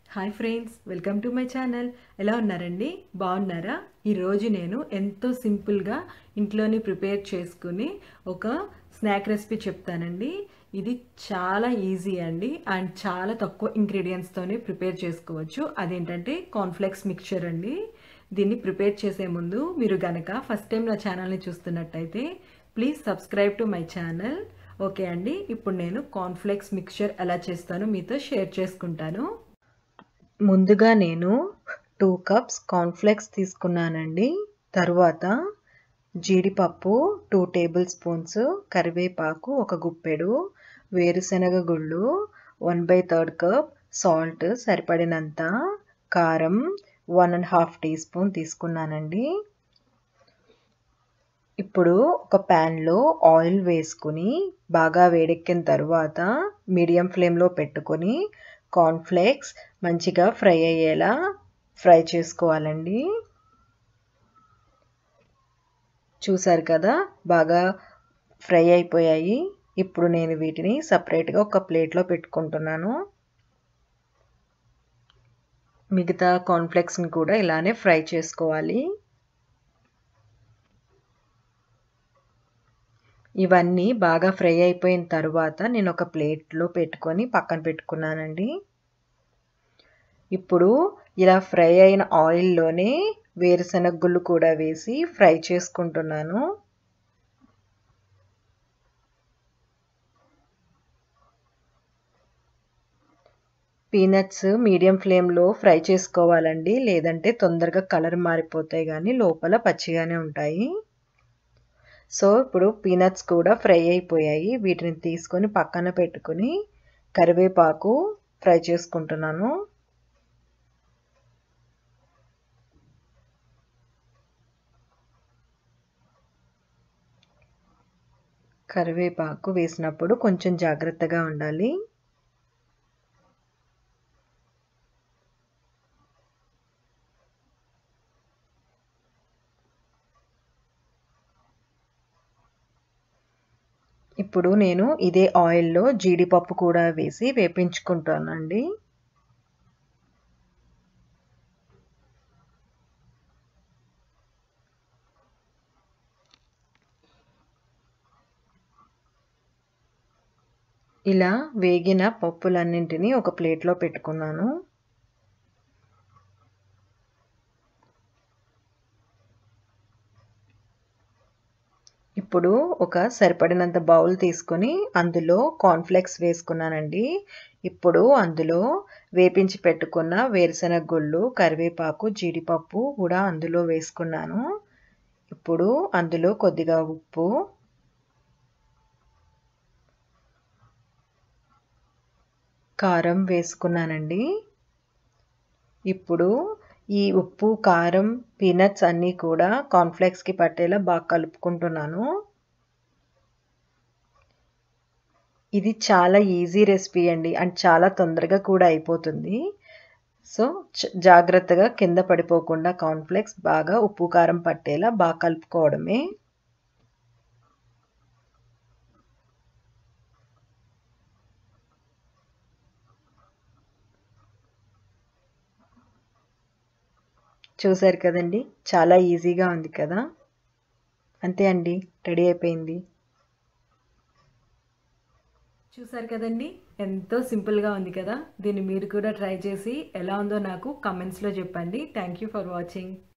hi friends welcome to my channel ఎలా ఉన్నారండి బాగున్నారా ఈరోజు నేను ఎంతో సింపుల్గా ఇంట్లోనే ప్రిపేర్ చేసుకుని ఒక స్నాక్ రెసిపీ చెప్తానండి ఇది చాలా ఈజీ అండి అండ్ చాలా తక్కువ ఇంగ్రీడియంట్స్తోనే ప్రిపేర్ చేసుకోవచ్చు అదేంటంటే కాన్ఫ్లెక్స్ మిక్చర్ అండి దీన్ని ప్రిపేర్ చేసే ముందు మీరు గనక ఫస్ట్ టైం నా ఛానల్ని చూస్తున్నట్టయితే please subscribe to my channel okay అండి ఇప్పుడు నేను కాన్ఫ్లెక్స్ మిక్చర్ ఎలా చేస్తానో మీతో షేర్ చేసుకుంటాను ముందుగా నేను టూ కప్స్ కాన్ఫ్లెక్స్ తీసుకున్నానండి తర్వాత జీడిపప్పు టూ టేబుల్ స్పూన్స్ కరివేపాకు ఒక గుప్పెడు వేరుశనగ గుళ్ళు one by third cup salt సరిపడినంత కారం one and half teaspoon తీసుకున్నానండి ఇప్పుడు ఒక ప్యాన్లో ఆయిల్ వేసుకుని బాగా వేడెక్కిన తర్వాత మీడియం ఫ్లేమ్లో పెట్టుకొని కార్న్ఫ్లేక్స్ మంచిగా ఫ్రై అయ్యేలా ఫ్రై చేసుకోవాలండి చూసారు కదా బాగా ఫ్రై అయిపోయాయి ఇప్పుడు నేను వీటిని సపరేట్గా ఒక ప్లేట్లో పెట్టుకుంటున్నాను మిగతా కార్న్ఫ్లేక్స్ని కూడా ఇలానే ఫ్రై చేసుకోవాలి ఇవన్నీ బాగా ఫ్రై అయిపోయిన తర్వాత నేను ఒక ప్లేట్లో పెట్టుకొని పక్కన పెట్టుకున్నానండి ఇప్పుడు ఇలా ఫ్రై అయిన ఆయిల్లోనే వేరుశనగ గుళ్ళు కూడా వేసి ఫ్రై చేసుకుంటున్నాను పీనట్స్ మీడియం ఫ్లేమ్లో ఫ్రై చేసుకోవాలండి లేదంటే తొందరగా కలర్ మారిపోతాయి కానీ లోపల పచ్చిగానే ఉంటాయి సో ఇప్పుడు పీనట్స్ కూడా ఫ్రై అయిపోయాయి వీటిని తీసుకొని పక్కన పెట్టుకుని కరివేపాకు ఫ్రై చేసుకుంటున్నాను కరివేపాకు వేసినప్పుడు కొంచెం జాగ్రత్తగా ఉండాలి ఇప్పుడు నేను ఇదే ఆయిల్లో జీడిపప్పు కూడా వేసి వేపించుకుంటానండి ఇలా వేగిన పప్పులన్నింటినీ ఒక ప్లేట్లో పెట్టుకున్నాను ఇప్పుడు ఒక సరిపడినంత బౌల్ తీసుకొని అందులో కార్న్ఫ్లెక్స్ వేసుకున్నానండి ఇప్పుడు అందులో వేపించి పెట్టుకున్న వేరుశనగ గుళ్ళు కరివేపాకు జీడిపప్పు కూడా అందులో వేసుకున్నాను ఇప్పుడు అందులో కొద్దిగా ఉప్పు కారం వేసుకున్నానండి ఇప్పుడు ఈ ఉప్పు కారం పీనట్స్ అన్నీ కూడా కార్న్ఫ్లేక్స్కి పట్టేలా బాగా కలుపుకుంటున్నాను ఇది చాలా ఈజీ రెసిపీ అండి అండ్ చాలా తొందరగా కూడా అయిపోతుంది సో జాగ్రత్తగా కింద పడిపోకుండా కార్న్ఫ్లేక్స్ బాగా ఉప్పు కారం పట్టేలా బాగా కలుపుకోవడమే చూసారు కదండి చాలా ఈజీగా ఉంది కదా అంతే అండి రెడీ అయిపోయింది చూసారు కదండి ఎంతో సింపుల్గా ఉంది కదా దీన్ని మీరు కూడా ట్రై చేసి ఎలా ఉందో నాకు కమెంట్స్లో చెప్పండి థ్యాంక్ యూ ఫర్ వాచింగ్